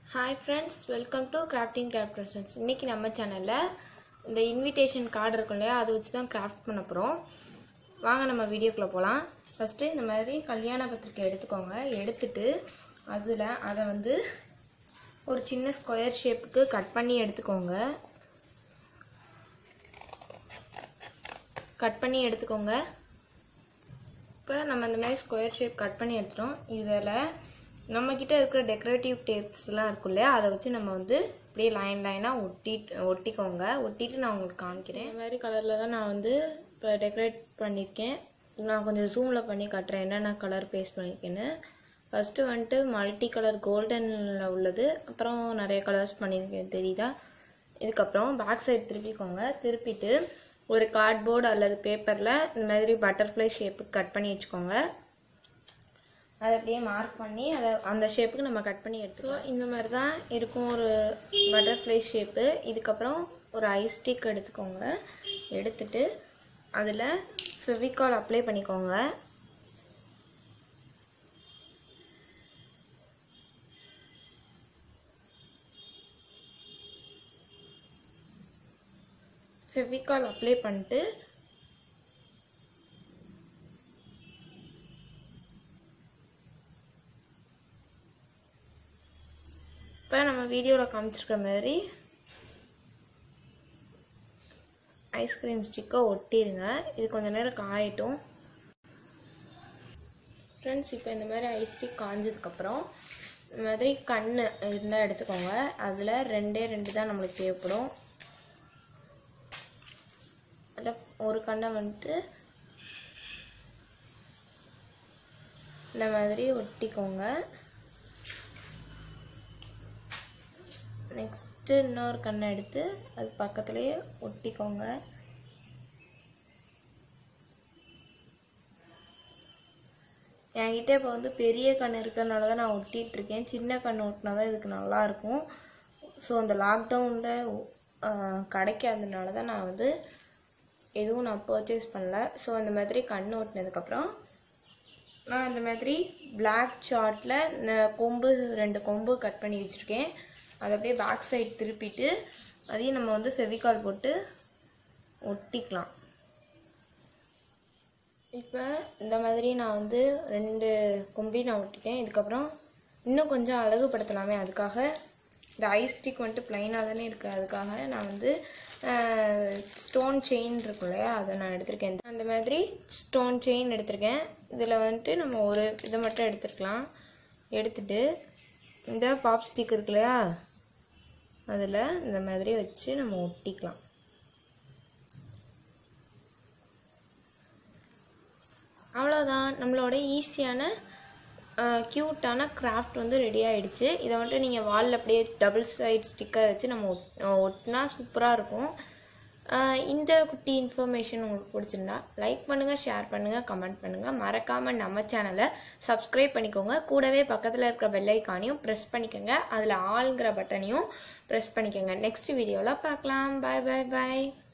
hi friends welcome to crafting Craftersons இன்றைக்கி நம்ம சேனலில் இந்த இன்விடேஷன் கார்டு இருக்கும் இல்லையா அதை வச்சு தான் கிராஃப்ட் பண்ண போகிறோம் வாங்க நம்ம வீடியோக்குள்ளே போகலாம் ஃபஸ்ட்டு இந்த மாதிரி கல்யாண பத்திரிக்கை எடுத்துக்கோங்க எடுத்துட்டு அதில் அதை வந்து ஒரு சின்ன ஸ்கொயர் ஷேப்புக்கு கட் பண்ணி எடுத்துக்கோங்க கட் பண்ணி எடுத்துக்கோங்க இப்போ நம்ம இந்த மாதிரி ஸ்கொயர் ஷேப் கட் பண்ணி எடுத்துட்டோம் இதில் நம்மக்கிட்ட இருக்கிற டெக்கரேட்டிவ் டேப்ஸ்லாம் இருக்கும் இல்லையா அதை வச்சு நம்ம வந்து இப்படியே லைன் லைனாக ஒட்டி ஒட்டிக்கோங்க ஒட்டிட்டு நான் உங்களுக்கு காமிக்கிறேன் இந்த மாதிரி கலரில் தான் நான் வந்து இப்போ டெக்கரேட் பண்ணியிருக்கேன் நான் கொஞ்சம் ஜூமில் பண்ணி காட்டுறேன் என்னென்ன கலர் பேஸ்ட் பண்ணியிருக்கேன்னு ஃபஸ்ட்டு வந்துட்டு மல்டி கலர் கோல்டனில் உள்ளது அப்புறம் நிறைய கலர்ஸ் பண்ணியிருக்கேன் தெரியுதா இதுக்கப்புறம் பேக் சைடு திருப்பிக்கோங்க திருப்பிட்டு ஒரு கார்ட்போர்டு அல்லது பேப்பரில் இந்த மாதிரி பட்டர்ஃப்ளை ஷேப்புக்கு கட் பண்ணி வச்சுக்கோங்க அதை அப்படியே மார்க் பண்ணி அதை அந்த ஷேப்புக்கு நம்ம கட் பண்ணி எடுத்துக்கலாம் இந்த மாதிரி தான் இருக்கும் ஒரு பட்டர்ஃப்ளை ஷேப்பு இதுக்கப்புறம் ஒரு ஐஸ் ஸ்டிக் எடுத்துக்கோங்க எடுத்துட்டு அதில் ஃபெவிகால் அப்ளை பண்ணிக்கோங்க ஃபெவிகால் அப்ளை பண்ணிட்டு இப்போ நம்ம வீடியோவில் காமிச்சிருக்க மாதிரி ஐஸ்கிரீம் ஸ்டிக்கை ஒட்டிடுங்க இது கொஞ்சம் நேரம் காயட்டும் ஃப்ரெண்ட்ஸ் இப்போ இந்த மாதிரி ஐஸ் ஸ்டிக் காஞ்சதுக்கப்புறம் இந்த மாதிரி கண் இருந்தால் எடுத்துக்கோங்க அதில் ரெண்டே ரெண்டு தான் நம்மளுக்கு தேவைப்படும் அதில் ஒரு கண்ணை வந்துட்டு இந்த மாதிரி ஒட்டிக்கோங்க நெக்ஸ்ட்டு இன்னொரு கண்ணை எடுத்து அது பக்கத்துலேயே ஒட்டிக்கோங்க என்கிட்ட இப்போ வந்து பெரிய கண் இருக்கிறனால தான் நான் ஒட்டிகிட்ருக்கேன் சின்ன கண் ஒட்டினா தான் இதுக்கு நல்லாயிருக்கும் ஸோ அந்த லாக்டவுனில் கிடைக்காததுனால தான் நான் வந்து எதுவும் நான் பர்ச்சேஸ் பண்ணல ஸோ அந்த மாதிரி கண் ஒட்டினதுக்கப்புறம் நான் இந்த மாதிரி பிளாக் சார்ட்டில் கொம்பு ரெண்டு கொம்பு கட் பண்ணி வச்சுருக்கேன் அதை அப்படியே பேக் சைடு திருப்பிட்டு அதையும் நம்ம வந்து ஃபெவிகால் போட்டு ஒட்டிக்கலாம் இப்போ இந்த மாதிரி நான் வந்து ரெண்டு கொம்பையும் நான் ஒட்டிட்டேன் இதுக்கப்புறம் இன்னும் கொஞ்சம் அழகுபடுத்தலாமே அதுக்காக இந்த ஐஸ் ஸ்டிக் வந்துட்டு ப்ளைனாக தானே இருக்குது அதுக்காக நான் வந்து ஸ்டோன் செயின் இருக்கும் இல்லையா அதை நான் எடுத்திருக்கேன் அந்த மாதிரி ஸ்டோன் செயின் எடுத்திருக்கேன் இதில் வந்துட்டு நம்ம ஒரு இதை மட்டும் எடுத்துக்கலாம் எடுத்துட்டு இந்த பாப் ஸ்டிக் இருக்கு இல்லையா அதில் இந்த மாதிரி வச்சு நம்ம ஒட்டிக்கலாம் அவ்வளோதான் நம்மளோட ஈஸியான க்யூட்டான கிராஃப்ட் வந்து ரெடி ஆகிடுச்சு இதை வந்துட்டு நீங்கள் வாலில் அப்படியே டபுள் சைட் ஸ்டிக்கர் வச்சு நம்ம ஒட் ஒட்டினா சூப்பராக இருக்கும் இந்த குட்டி இன்ஃபர்மேஷன் உங்களுக்கு பிடிச்சிருந்தா லைக் பண்ணுங்கள் ஷேர் பண்ணுங்கள் கமெண்ட் பண்ணுங்கள் மறக்காமல் நம்ம சேனலை சப்ஸ்கிரைப் பண்ணிக்கோங்க கூடவே பக்கத்தில் இருக்கிற பெல்லைக்கானையும் ப்ரெஸ் பண்ணிக்கோங்க அதில் ஆளுங்கிற பட்டனையும் ப்ரெஸ் பண்ணிக்கோங்க நெக்ஸ்ட் வீடியோவில் பார்க்கலாம் பாய் பாய் பாய்